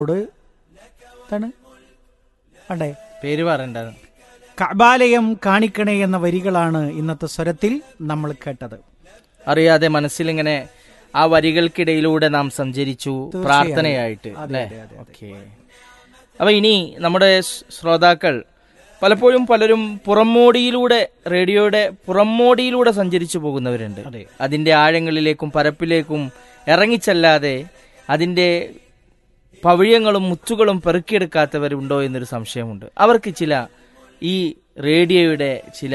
ോട് എന്താണ് അണ്ടേ പേര് പറയണ്ടത് കബാലയം കാണിക്കണേ എന്ന വരികളാണ് ഇന്നത്തെ സ്വരത്തിൽ നമ്മൾ കേട്ടത് അറിയാതെ മനസ്സിലിങ്ങനെ ആ വരികൾക്കിടയിലൂടെ നാം സഞ്ചരിച്ചു പ്രാർത്ഥനയായിട്ട് അല്ലേ ഓക്കെ അപ്പൊ ഇനി നമ്മുടെ സ് ശ്രോതാക്കൾ പലപ്പോഴും പലരും പുറമോടിയിലൂടെ റേഡിയോയുടെ പുറമോടിയിലൂടെ സഞ്ചരിച്ചു പോകുന്നവരുണ്ട് അതെ. അതിന്റെ ആഴങ്ങളിലേക്കും പരപ്പിലേക്കും ഇറങ്ങിച്ചല്ലാതെ അതിന്റെ പവിഴങ്ങളും മുത്തുകളും പെറുക്കിയെടുക്കാത്തവരുണ്ടോ എന്നൊരു സംശയമുണ്ട് അവർക്ക് ചില ഈ റേഡിയോയുടെ ചില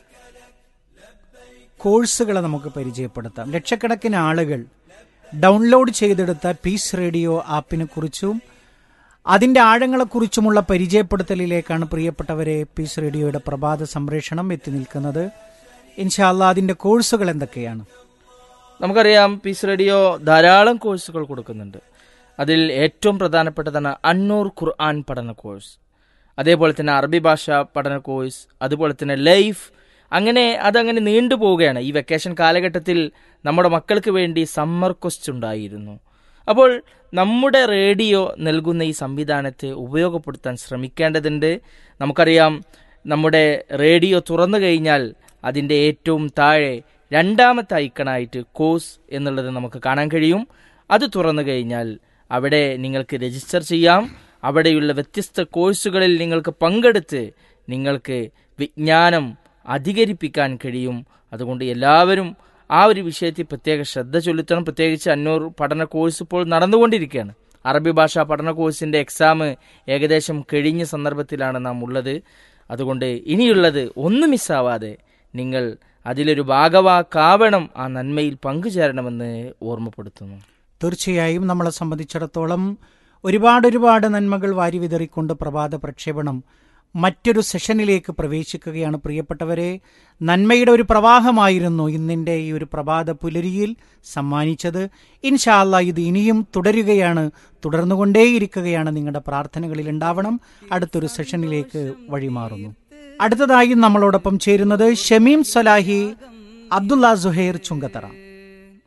കോഴ്സുകളെ നമുക്ക് പരിചയപ്പെടുത്താം ലക്ഷക്കണക്കിന് ആളുകൾ ഡൗൺലോഡ് ചെയ്തെടുത്ത പീസ് റേഡിയോ ആപ്പിനെ കുറിച്ചും അതിന്റെ ആഴങ്ങളെക്കുറിച്ചുമുള്ള പരിചയപ്പെടുത്തലിലേക്കാണ് പ്രിയപ്പെട്ടവരെ പീസ് റേഡിയോയുടെ പ്രഭാത സംപ്രേഷണം എത്തി നിൽക്കുന്നത് ഇൻഷാല്ല അതിന്റെ കോഴ്സുകൾ എന്തൊക്കെയാണ് നമുക്കറിയാം പീസ് റേഡിയോ ധാരാളം കോഴ്സുകൾ കൊടുക്കുന്നുണ്ട് അതിൽ ഏറ്റവും പ്രധാനപ്പെട്ടതാണ് അന്നൂർ ഖുർആൻ പഠന കോഴ്സ് അതേപോലെ തന്നെ അറബി ഭാഷ പഠന കോഴ്സ് അതുപോലെ തന്നെ ലൈഫ് അങ്ങനെ അതങ്ങനെ നീണ്ടു പോവുകയാണ് ഈ വെക്കേഷൻ കാലഘട്ടത്തിൽ നമ്മുടെ മക്കൾക്ക് വേണ്ടി സമ്മർ ക്വസ്റ്റ് ഉണ്ടായിരുന്നു അപ്പോൾ നമ്മുടെ റേഡിയോ നൽകുന്ന ഈ സംവിധാനത്തെ ഉപയോഗപ്പെടുത്താൻ ശ്രമിക്കേണ്ടതുണ്ട് നമുക്കറിയാം നമ്മുടെ റേഡിയോ തുറന്നു കഴിഞ്ഞാൽ അതിൻ്റെ ഏറ്റവും താഴെ രണ്ടാമത്തെ ഐക്കണായിട്ട് കോഴ്സ് എന്നുള്ളത് നമുക്ക് കാണാൻ കഴിയും അത് തുറന്നു കഴിഞ്ഞാൽ അവിടെ നിങ്ങൾക്ക് രജിസ്റ്റർ ചെയ്യാം അവിടെയുള്ള വ്യത്യസ്ത കോഴ്സുകളിൽ നിങ്ങൾക്ക് പങ്കെടുത്ത് നിങ്ങൾക്ക് വിജ്ഞാനം അധികരിപ്പിക്കാൻ കഴിയും അതുകൊണ്ട് എല്ലാവരും ആ ഒരു വിഷയത്തിൽ പ്രത്യേക ശ്രദ്ധ ചെലുത്തണം പ്രത്യേകിച്ച് അന്നൂർ പഠന കോഴ്സ് ഇപ്പോൾ നടന്നുകൊണ്ടിരിക്കുകയാണ് അറബി ഭാഷാ പഠന കോഴ്സിന്റെ എക്സാം ഏകദേശം കഴിഞ്ഞ സന്ദർഭത്തിലാണ് നാം ഉള്ളത് അതുകൊണ്ട് ഇനിയുള്ളത് ഒന്നും മിസ്സാവാതെ നിങ്ങൾ അതിലൊരു ഭാഗവാക്കാവണം ആ നന്മയിൽ പങ്കുചേരണമെന്ന് ഓർമ്മപ്പെടുത്തുന്നു തീർച്ചയായും നമ്മളെ സംബന്ധിച്ചിടത്തോളം ഒരുപാട് ഒരുപാട് നന്മകൾ വാരി വിതറിക്കൊണ്ട് പ്രഭാത പ്രക്ഷേപണം മറ്റൊരു സെഷനിലേക്ക് പ്രവേശിക്കുകയാണ് പ്രിയപ്പെട്ടവരെ നന്മയുടെ ഒരു പ്രവാഹമായിരുന്നു ഇന്നിൻ്റെ ഈ ഒരു പ്രഭാത പുലരിയിൽ സമ്മാനിച്ചത് ഇൻഷാല്ല ഇത് ഇനിയും തുടരുകയാണ് തുടർന്നുകൊണ്ടേയിരിക്കുകയാണ് നിങ്ങളുടെ പ്രാർത്ഥനകളിൽ ഉണ്ടാവണം അടുത്തൊരു സെഷനിലേക്ക് വഴിമാറുന്നു അടുത്തതായി നമ്മളോടൊപ്പം ചേരുന്നത് ഷമീം സലാഹി അബ്ദുള്ള സുഹൈർ ചുങ്കത്തറ